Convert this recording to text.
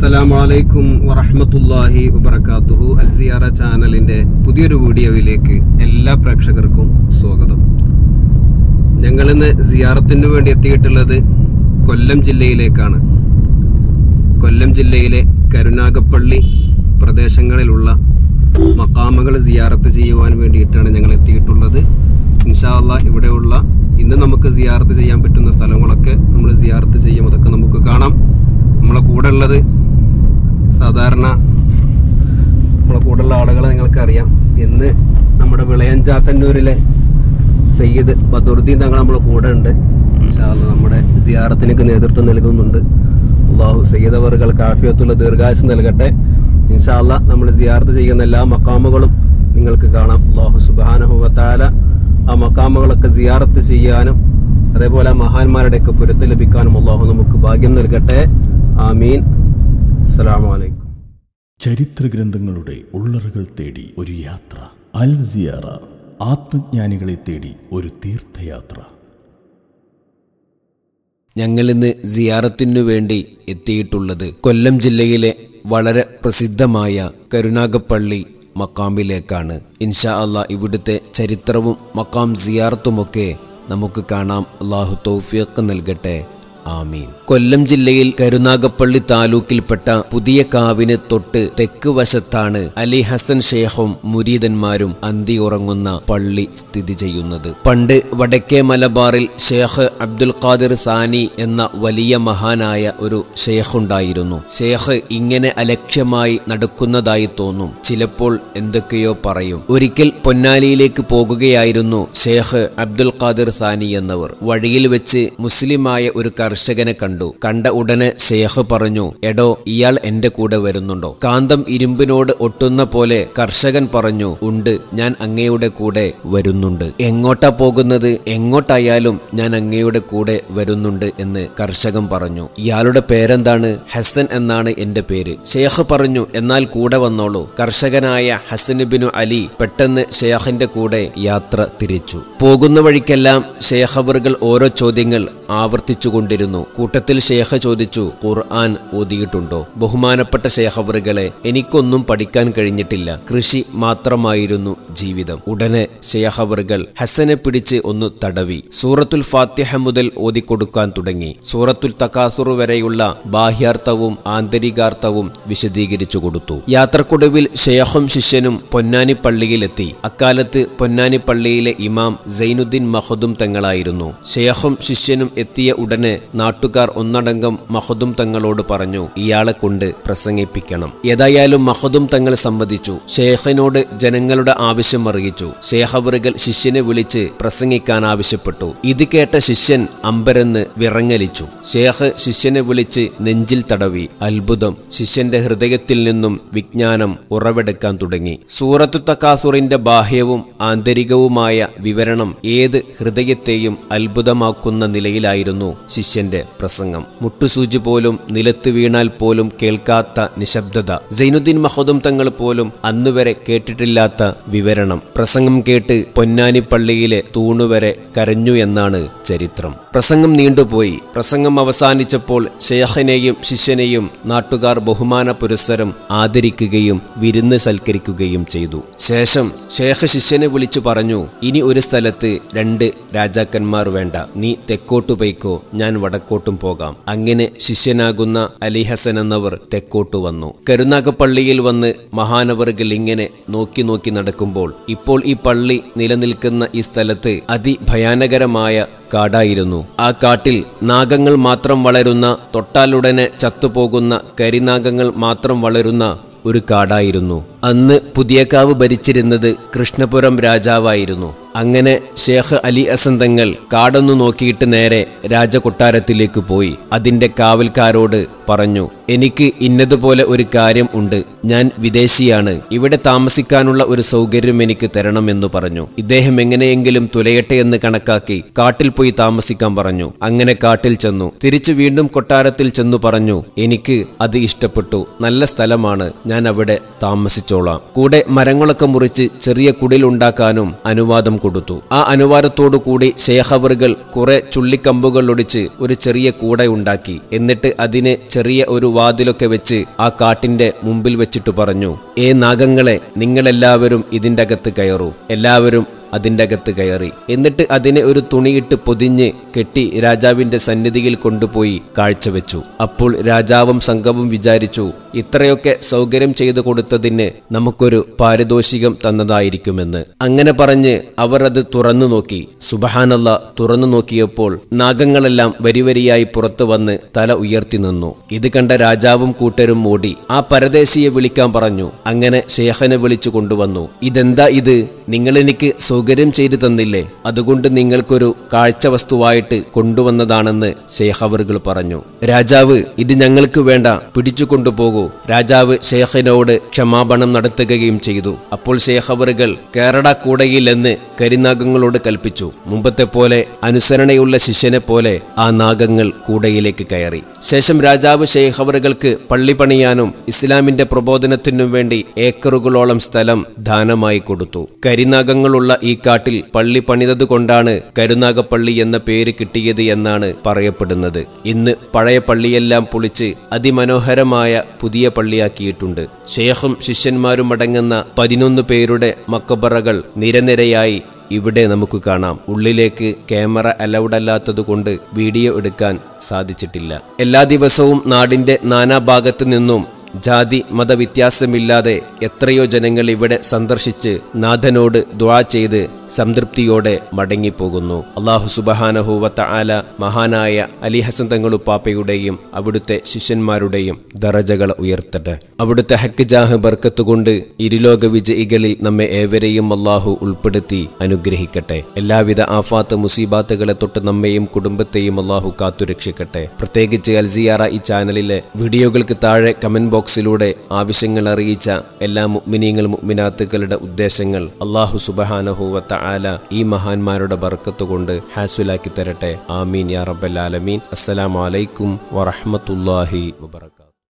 അസ്സലാമു അലൈക്കും വറഹ്മത്തുള്ളാഹി വബറകാതുഹു അൽ സിയാറ ചാനലിന്റെ പുതിയൊരു വീഡിയോയിലേക്ക് എല്ലാ പ്രേക്ഷകർക്കും സ്വാഗതം ഞങ്ങൾ ഇന്ന് സിയാറത്തിന് വേണ്ടി എത്തിയിട്ടുള്ളത് കൊല്ലം ജില്ലയിലേക്കാണ് കൊല്ലം ജില്ലയിലെ കരുനാഗപ്പള്ളി പ്രദേശങ്ങളിലുള്ള മക്കാമകൾ സിയാറത്ത് ചെയ്യുവാൻ വേണ്ടിയിട്ടാണ് ഞങ്ങൾ എത്തിയിട്ടുള്ളത് ഇൻഷാല്ല ഇവിടെയുള്ള ഇന്ന് നമുക്ക് സിയാറത്ത് ചെയ്യാൻ പറ്റുന്ന സ്ഥലങ്ങളൊക്കെ നമ്മൾ സിയാറത്ത് ചെയ്യും അതൊക്കെ നമുക്ക് കാണാം നമ്മളെ കൂടെ ഉള്ളത് സാധാരണ നമ്മളെ കൂടെയുള്ള ആളുകളെ നിങ്ങൾക്കറിയാം ഇന്ന് നമ്മുടെ വിളയഞ്ചാത്തന്നൂരിലെ സയ്യിദ് ബദുർദ്ദീൻ തങ്ങൾ നമ്മളെ കൂടെ ഉണ്ട് ഇൻഷാല്ല നമ്മുടെ സിയാറത്തിനൊക്കെ നേതൃത്വം നൽകുന്നുണ്ട് അള്ളാഹു സയ്യിദ് അവറുകൾ കാഫിയത്തുള്ള ദീർഘായുസ് നൽകട്ടെ ഇൻഷാല്ല നമ്മൾ സിയാറത്ത് ചെയ്യുന്ന എല്ലാ മക്കാമുകളും നിങ്ങൾക്ക് കാണാം അള്ളാഹു സുബാനഹുവത്താല ആ മക്കാമുകളൊക്കെ സിയാറത്ത് ചെയ്യാനും അതേപോലെ ആ മഹാന്മാരുടെയൊക്കെ പുരത്ത് ലഭിക്കാനും അള്ളാഹു നമുക്ക് ഭാഗ്യം നൽകട്ടെ ആമീൻ അസ്സലാമു അലൈക്കും ചരിത്രഗ്രന്ഥങ്ങളുടെ ഉള്ളറുകൾ തേടി ഒരു യാത്ര അൽ സിയാറ ആത്മജ്ഞാനികളെ തേടി ഒരു തീർത്ഥയാത്ര ഞങ്ങളിന്ന് സിയാറത്തിനു വേണ്ടി എത്തിയിട്ടുള്ളത് കൊല്ലം ജില്ലയിലെ വളരെ പ്രസിദ്ധമായ കരുനാഗപ്പള്ളി മക്കാമിലേക്കാണ് ഇൻഷാ അള്ളാ ഇവിടുത്തെ ചരിത്രവും മക്കാം സിയാറത്തുമൊക്കെ നമുക്ക് കാണാം അള്ളാഹു തൗഫിയക്ക് നൽകട്ടെ ആമീൻ കൊല്ലം ജില്ലയിൽ കരുനാഗപ്പള്ളി താലൂക്കിൽപ്പെട്ട പുതിയ കാവിന് തൊട്ട് തെക്ക് വശത്താണ് അലി ഹസൻ ഷേഖും മുരീദന്മാരും അന്തി ഉറങ്ങുന്ന പള്ളി സ്ഥിതി ചെയ്യുന്നത് പണ്ട് വടക്കേ മലബാറിൽ ഷേഖ് അബ്ദുൽ ഖാദിർ സാനി എന്ന വലിയ മഹാനായ ഒരു ഷേഖുണ്ടായിരുന്നു ഷേഖ് ഇങ്ങനെ അലക്ഷ്യമായി നടക്കുന്നതായി തോന്നും ചിലപ്പോൾ എന്തൊക്കെയോ പറയും ഒരിക്കൽ പൊന്നാലിയിലേക്ക് പോകുകയായിരുന്നു ഷേഖ് അബ്ദുൽ ഖാദിർ സാനി എന്നവർ വഴിയിൽ വെച്ച് മുസ്ലിമായ ഒരു കർഷകനെ കണ്ടു കണ്ട ഉടനെ ഷേഖ് പറഞ്ഞു എടോ ഇയാൾ എന്റെ കൂടെ വരുന്നുണ്ടോ കാന്തം ഇരുമ്പിനോട് ഒട്ടുന്ന പോലെ കർഷകൻ പറഞ്ഞു ഉണ്ട് ഞാൻ അങ്ങയുടെ കൂടെ വരുന്നുണ്ട് എങ്ങോട്ടാ പോകുന്നത് എങ്ങോട്ടായാലും ഞാൻ അങ്ങയുടെ കൂടെ വരുന്നുണ്ട് എന്ന് കർഷകൻ പറഞ്ഞു ഇയാളുടെ പേരെന്താണ് ഹസൻ എന്നാണ് എന്റെ പേര് ഷേഖ് പറഞ്ഞു എന്നാൽ കൂടെ വന്നോളൂ കർഷകനായ ഹസൻ ബിനു അലി പെട്ടെന്ന് ഷേഖിന്റെ കൂടെ യാത്ര തിരിച്ചു പോകുന്ന വഴിക്കെല്ലാം ഷേഖവറുകൾ ഓരോ ചോദ്യങ്ങൾ ആവർത്തിച്ചുകൊണ്ടിരുന്നു കൂട്ടത്തിൽ ഷേഖ ചോദിച്ചു ഖുർആൻ ഓതിയിട്ടുണ്ടോ ബഹുമാനപ്പെട്ട ഷേഖവറുകളെ എനിക്കൊന്നും പഠിക്കാൻ കഴിഞ്ഞിട്ടില്ല കൃഷി മാത്രമായിരുന്നു ജീവിതം ഉടനെ ഷേഖവറുകൾ ഹസനെ പിടിച്ച് ഒന്ന് തടവി സൂറത്തുൽ ഫാത്തിഹ മുതൽ ഓതിക്കൊടുക്കാൻ തുടങ്ങി സൂറത്തുൽ തക്കാസുർ വരെയുള്ള ബാഹ്യാർത്ഥവും ആന്തരികാർത്ഥവും വിശദീകരിച്ചു കൊടുത്തു യാത്രക്കൊടുവിൽ ഷേഖും ശിഷ്യനും പൊന്നാനി പള്ളിയിലെത്തി അക്കാലത്ത് പൊന്നാനി പള്ളിയിലെ ഇമാം സൈനുദ്ദീൻ മഹദും തങ്ങളായിരുന്നു ഷേഖും ശിഷ്യനും എത്തിയ ഉടനെ നാട്ടുകാർ ഒന്നടങ്കം മഹദും തങ്ങളോട് പറഞ്ഞു ഇയാളെ കൊണ്ട് പ്രസംഗിപ്പിക്കണം ഏതായാലും മഹദും തങ്ങൾ സമ്മതിച്ചു ഷേഖിനോട് ജനങ്ങളുടെ ആവശ്യം അറിയിച്ചു ഷേഖവറുകൾ ശിഷ്യനെ വിളിച്ച് പ്രസംഗിക്കാൻ ആവശ്യപ്പെട്ടു ഇത് കേട്ട ശിഷ്യൻ അമ്പരന്ന് വിറങ്ങലിച്ചു ഷേഖ് ശിഷ്യനെ വിളിച്ച് നെഞ്ചിൽ തടവി അത്ഭുതം ശിഷ്യന്റെ ഹൃദയത്തിൽ നിന്നും വിജ്ഞാനം ഉറവെടുക്കാൻ തുടങ്ങി സൂറത്തു തക്കാസുറിന്റെ ബാഹ്യവും ആന്തരികവുമായ വിവരണം ഏത് ഹൃദയത്തെയും അത്ഭുതമാക്കുന്ന നിലയിലായിരുന്നു ശിഷ്യന്റെ പ്രസംഗം മുട്ടുസൂചി പോലും നിലത്ത് വീണാൽ പോലും കേൾക്കാത്ത നിശബ്ദത സൈനുദ്ദീൻ മഹദും തങ്ങൾ പോലും അന്നുവരെ കേട്ടിട്ടില്ലാത്ത വിവരണം പ്രസംഗം കേട്ട് പൊന്നാനി പള്ളിയിലെ തൂണുവരെ കരഞ്ഞു എന്നാണ് ചരിത്രം പ്രസംഗം നീണ്ടുപോയി പ്രസംഗം അവസാനിച്ചപ്പോൾ ഷേഖിനെയും ശിഷ്യനെയും നാട്ടുകാർ ബഹുമാന പുരസ്സരം ആദരിക്കുകയും വിരുന്ന് സൽക്കരിക്കുകയും ചെയ്തു ശേഷം ഷേഖ് ശിഷ്യനെ വിളിച്ചു പറഞ്ഞു ഇനി ഒരു സ്ഥലത്ത് രണ്ട് രാജാക്കന്മാർ വേണ്ട നീ തെക്കോട്ടു പോയിക്കോ ഞാൻ വടക്കോട്ടും പോകാം അങ്ങനെ ശിഷ്യനാകുന്ന അലി ഹസൻ എന്നവർ തെക്കോട്ടു വന്നു കരുനാഗപ്പള്ളിയിൽ വന്ന് മഹാനവറുകൾ ഇങ്ങനെ നോക്കി നോക്കി നടക്കുമ്പോൾ ഇപ്പോൾ ഈ പള്ളി നിലനിൽക്കുന്ന ഈ സ്ഥലത്ത് അതിഭയാനകരമായ കാടായിരുന്നു ആ കാട്ടിൽ നാഗങ്ങൾ മാത്രം വളരുന്ന തൊട്ടാലുടനെ ചത്തുപോകുന്ന കരിനാഗങ്ങൾ മാത്രം വളരുന്ന ഒരു കാടായിരുന്നു അന്ന് പുതിയക്കാവ് ഭരിച്ചിരുന്നത് കൃഷ്ണപുരം രാജാവായിരുന്നു അങ്ങനെ ഷേഖ് അലി അസൻ തങ്ങൾ കാടൊന്നു നോക്കിയിട്ട് നേരെ രാജകൊട്ടാരത്തിലേക്ക് പോയി അതിന്റെ കാവൽക്കാരോട് പറഞ്ഞു എനിക്ക് ഇന്നതുപോലെ ഒരു കാര്യം ഉണ്ട് ഞാൻ വിദേശിയാണ് ഇവിടെ താമസിക്കാനുള്ള ഒരു സൗകര്യം എനിക്ക് തരണമെന്ന് പറഞ്ഞു ഇദ്ദേഹം എങ്ങനെയെങ്കിലും തുലയട്ടെ എന്ന് കണക്കാക്കി കാട്ടിൽ പോയി താമസിക്കാൻ പറഞ്ഞു അങ്ങനെ കാട്ടിൽ ചെന്നു തിരിച്ചു വീണ്ടും കൊട്ടാരത്തിൽ ചെന്നു പറഞ്ഞു എനിക്ക് അത് ഇഷ്ടപ്പെട്ടു നല്ല സ്ഥലമാണ് ഞാൻ അവിടെ താമസിച്ചോളാം കൂടെ മരങ്ങളൊക്കെ മുറിച്ച് ചെറിയ കുടിലുണ്ടാക്കാനും അനുവാദം കൊടുത്തു ആ അനുവാദത്തോടു കൂടി ഷേഖവറുകൾ കുറെ ചുള്ളിക്കമ്പുകൾ ഒടിച്ച് ഒരു ചെറിയ കൂട ഉണ്ടാക്കി എന്നിട്ട് അതിനെ ചെറിയ ഒരു വാതിലൊക്കെ വെച്ച് ആ കാട്ടിന്റെ മുമ്പിൽ വെച്ചിട്ട് പറഞ്ഞു ഏ നാഗങ്ങളെ നിങ്ങളെല്ലാവരും ഇതിൻ്റെ അകത്ത് കയറൂ എല്ലാവരും അതിൻ്റെ അകത്ത് കയറി എന്നിട്ട് അതിനെ ഒരു തുണിയിട്ട് പൊതിഞ്ഞ് കെട്ടി രാജാവിന്റെ സന്നിധിയിൽ കൊണ്ടുപോയി കാഴ്ചവെച്ചു അപ്പോൾ രാജാവും സംഘവും വിചാരിച്ചു ഇത്രയൊക്കെ സൗകര്യം ചെയ്തു കൊടുത്തതിന് നമുക്കൊരു പാരിതോഷികം തന്നതായിരിക്കുമെന്ന് അങ്ങനെ പറഞ്ഞ് അവർ അത് തുറന്നു നോക്കി സുബഹാനല്ല തുറന്നു നോക്കിയപ്പോൾ നാഗങ്ങളെല്ലാം വരിവരിയായി പുറത്തു വന്ന് തല ഉയർത്തി നിന്നു ഇത് കണ്ട രാജാവും കൂട്ടരും ഓടി ആ പരദേശിയെ വിളിക്കാൻ പറഞ്ഞു അങ്ങനെ ഷേഖനെ വിളിച്ചു കൊണ്ടുവന്നു ഇതെന്താ ഇത് നിങ്ങൾ എനിക്ക് സൗകര്യം ചെയ്തു തന്നില്ലേ അതുകൊണ്ട് നിങ്ങൾക്കൊരു കാഴ്ച വസ്തുവായിട്ട് കൊണ്ടുവന്നതാണെന്ന് ഷെയ്ഖവറുകൾ പറഞ്ഞു രാജാവ് ഇത് ഞങ്ങൾക്ക് വേണ്ട പിടിച്ചു കൊണ്ടുപോകൂ രാജാവ് ഷെയ്ഖിനോട് ക്ഷമാപണം നടത്തുകയും ചെയ്തു അപ്പോൾ ഷെയ്ഖവറുകൾ കേരള കൂടയിലെന്ന് കരിനാഗങ്ങളോട് കൽപ്പിച്ചു മുമ്പത്തെ പോലെ അനുസരണയുള്ള ശിഷ്യനെ പോലെ ആ നാഗങ്ങൾ കൂടയിലേക്ക് കയറി ശേഷം രാജാവ് ഷെയ്ഖവറുകൾക്ക് പള്ളി പണിയാനും ഇസ്ലാമിന്റെ പ്രബോധനത്തിനും വേണ്ടി ഏക്കറുകളോളം സ്ഥലം ദാനമായി കൊടുത്തു കരിനാഗങ്ങളുള്ള ഈ കാട്ടിൽ പള്ളി പണിതതുകൊണ്ടാണ് കരുനാഗപ്പള്ളി എന്ന പേര് കിട്ടിയത് എന്നാണ് പറയപ്പെടുന്നത് ഇന്ന് പഴയ പള്ളിയെല്ലാം പൊളിച്ച് അതിമനോഹരമായ പുതിയ പള്ളിയാക്കിയിട്ടുണ്ട് ഷേഖും ശിഷ്യന്മാരും അടങ്ങുന്ന പതിനൊന്ന് പേരുടെ മക്കബറകൾ നിരനിരയായി ഇവിടെ നമുക്ക് കാണാം ഉള്ളിലേക്ക് ക്യാമറ അലൗഡ് അല്ലാത്തതുകൊണ്ട് വീഡിയോ എടുക്കാൻ സാധിച്ചിട്ടില്ല എല്ലാ ദിവസവും നാടിന്റെ നാനാഭാഗത്തു നിന്നും ജാതി മതവ്യത്യാസമില്ലാതെ എത്രയോ ജനങ്ങൾ ഇവിടെ സന്ദർശിച്ച് നാഥനോട് ദ്വാ ചെയ്ത് സംതൃപ്തിയോടെ മടങ്ങിപ്പോകുന്നു അള്ളാഹു സുബഹാനഹുവത്ത ആല മഹാനായ അലി ഹസൻ തങ്ങളുപ്പാപ്പയുടെയും അവിടുത്തെ ശിഷ്യന്മാരുടെയും ദറജകൾ ഉയർത്തട്ടെ അവിടുത്തെ ഹക്ക് ജാഹ് ബർക്കത്തുകൊണ്ട് ഇരുലോക വിജയികളിൽ നമ്മെ ഏവരെയും അള്ളാഹു ഉൾപ്പെടുത്തി അനുഗ്രഹിക്കട്ടെ എല്ലാവിധ ആഫാത്ത് മുസീബാത്തുകളെ തൊട്ട് നമ്മെയും കുടുംബത്തെയും അള്ളാഹു കാത്തുരക്ഷിക്കട്ടെ പ്രത്യേകിച്ച് അൽസിയാറ ഈ ചാനലിലെ വീഡിയോകൾക്ക് താഴെ കമന്റ് ബോക്സിലൂടെ ആവശ്യങ്ങൾ അറിയിച്ച എല്ലാ മുഗ്മിനീങ്ങൾ മുഗ്മിനാത്തുക്കളുടെ ഉദ്ദേശങ്ങൾ അള്ളാഹു സുബഹാനഹുവത്ത ആല ഈ മഹാന്മാരുടെ ബർക്കത്തുകൊണ്ട് ഹാസുലാക്കി തരട്ടെ ആമീൻ യാ റബ്ബൽ ആലമീൻ അസ്സലാമു അലൈക്കും വറഹ്മത്തുള്ളാഹി വബറകാതുഹു